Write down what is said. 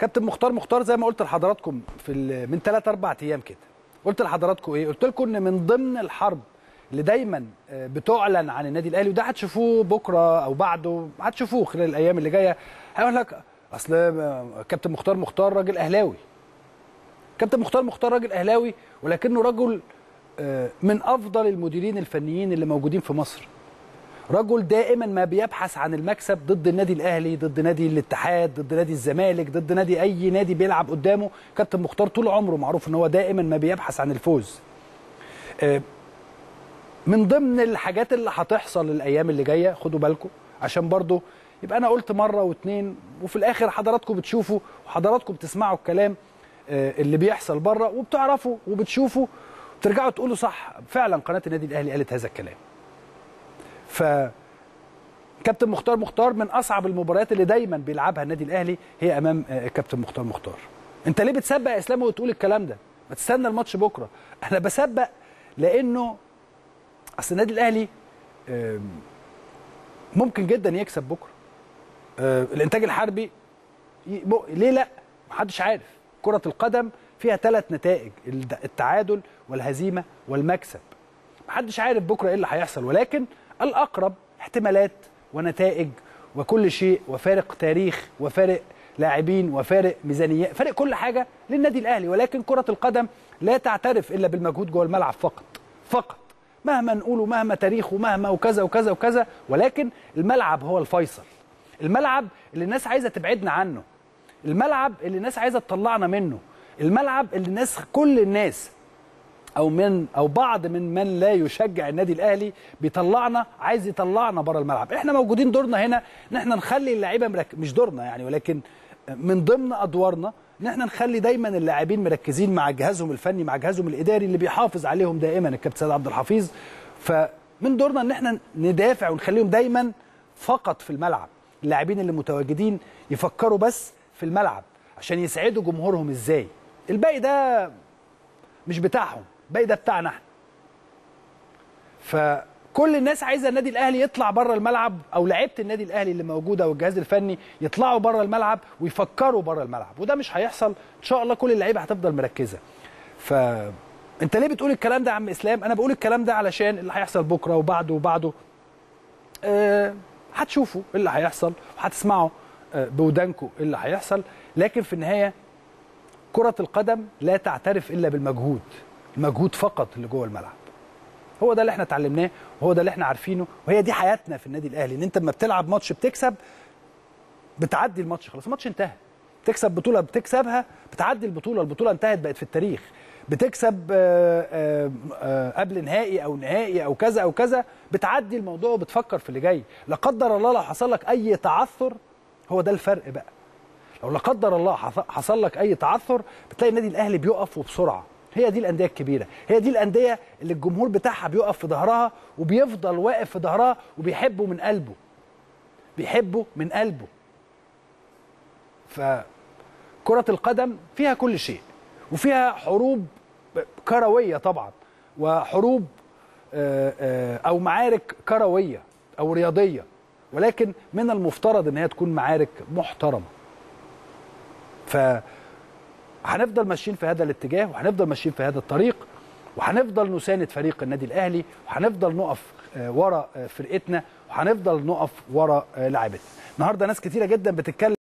كابتن مختار مختار زي ما قلت لحضراتكم في ال- من 3 4 ايام كده قلت لحضراتكم ايه قلت لكم ان من ضمن الحرب اللي دايما آه، بتعلن عن النادي الاهلي وده هتشوفوه بكره او بعده هتشوفوه خلال الايام اللي جايه هيقول لك اصل آه، كابتن مختار مختار راجل اهلاوي كابتن مختار مختار راجل اهلاوي ولكنه رجل آه، من افضل المديرين الفنيين اللي موجودين في مصر رجل دائما ما بيبحث عن المكسب ضد النادي الاهلي ضد نادي الاتحاد ضد نادي الزمالك ضد نادي اي نادي بيلعب قدامه كابتن مختار طول عمره معروف ان هو دائما ما بيبحث عن الفوز آه، من ضمن الحاجات اللي هتحصل الايام اللي جايه خدوا بالكم عشان برضو يبقى انا قلت مره واتنين وفي الاخر حضراتكم بتشوفوا وحضراتكم بتسمعوا الكلام آه، اللي بيحصل بره وبتعرفوا وبتشوفوا ترجعوا تقولوا صح فعلا قناه النادي الاهلي قالت هذا الكلام ف كابتن مختار مختار من اصعب المباريات اللي دايما بيلعبها النادي الاهلي هي امام آه، كابتن مختار مختار انت ليه بتسبق يا اسلام وتقول الكلام ده ما تستنى الماتش بكره انا بسبق لانه اصل النادي الاهلي آم، ممكن جدا يكسب بكره آه، الانتاج الحربي ي- ب- ليه لا محدش عارف كره القدم فيها ثلاث نتائج الد- التعادل والهزيمه والمكسب محدش عارف بكره ايه اللي هيحصل ولكن الاقرب احتمالات ونتائج وكل شيء وفارق تاريخ وفارق لاعبين وفارق ميزانيات فارق كل حاجه للنادي الاهلي ولكن كره القدم لا تعترف الا بالمجهود جوه الملعب فقط فقط مهما نقوله مهما تاريخه مهما وكذا وكذا وكذا ولكن الملعب هو الفيصل الملعب اللي الناس عايزه تبعدنا عنه الملعب اللي الناس عايزه تطلعنا منه الملعب اللي الناس كل الناس او من او بعض من من لا يشجع النادي الاهلي بيطلعنا عايز يطلعنا بره الملعب احنا موجودين دورنا هنا ان احنا نخلي اللعيبه مرك... مش دورنا يعني ولكن من ضمن ادوارنا ان احنا نخلي دايما اللاعبين مركزين مع جهازهم الفني مع جهازهم الاداري اللي بيحافظ عليهم دائما الكابتن سيد عبد الحفيظ فمن دورنا ان احنا ندافع ونخليهم دايما فقط في الملعب اللاعبين اللي متواجدين يفكروا بس في الملعب عشان يسعدوا جمهورهم ازاي الباقي ده مش بتاعهم الباقي ده بتاعنا احنا فكل الناس عايزه النادي الاهلي يطلع بره الملعب او لعيبه النادي الاهلي اللي موجوده والجهاز الفني يطلعوا بره الملعب ويفكروا بره الملعب وده مش هيحصل ان شاء الله كل اللعيبه هتفضل مركزه ف انت ليه بتقول الكلام ده يا عم اسلام انا بقول الكلام ده علشان اللي هيحصل بكره وبعده وبعده آه، هتشوفوا ايه اللي هيحصل وهتسمعوا آه، بودانكم ايه اللي هيحصل لكن في النهايه كرة القدم لا تعترف إلا بالمجهود المجهود فقط اللي جوه الملعب هو ده اللي احنا اتعلمناه وهو ده اللي احنا عارفينه وهي دي حياتنا في النادي الأهلي إن أنت لما بتلعب ماتش بتكسب بتعدي الماتش خلاص الماتش انتهى تكسب بطولة بتكسبها بتعدي البطولة البطولة انتهت بقت في التاريخ بتكسب آه، آه، آه، قبل نهائي او نهائي او كذا او كذا بتعدي الموضوع وبتفكر في اللي جاي لا قدر الله لو حصل لك اي تعثر هو ده الفرق بقى لو لا قدر الله حص- حصل لك اي تعثر بتلاقي النادي الاهلي بيقف وبسرعه هي دي الانديه الكبيره هي دي الانديه اللي الجمهور بتاعها بيقف في ظهرها وبيفضل واقف في ظهرها وبيحبه من قلبه بيحبه من قلبه فكرة القدم فيها كل شيء وفيها حروب كروية طبعا وحروب آه، آه، أو معارك كروية أو رياضية ولكن من المفترض ان هي تكون معارك محترمه ف هنفضل ماشيين في هذا الاتجاه وهنفضل ماشيين في هذا الطريق وهنفضل نساند فريق النادي الاهلي وهنفضل نقف آه، ورا آه، فرقتنا وهنفضل نقف ورا آه، لاعبتنا النهارده ناس كتيره جدا بتتكلم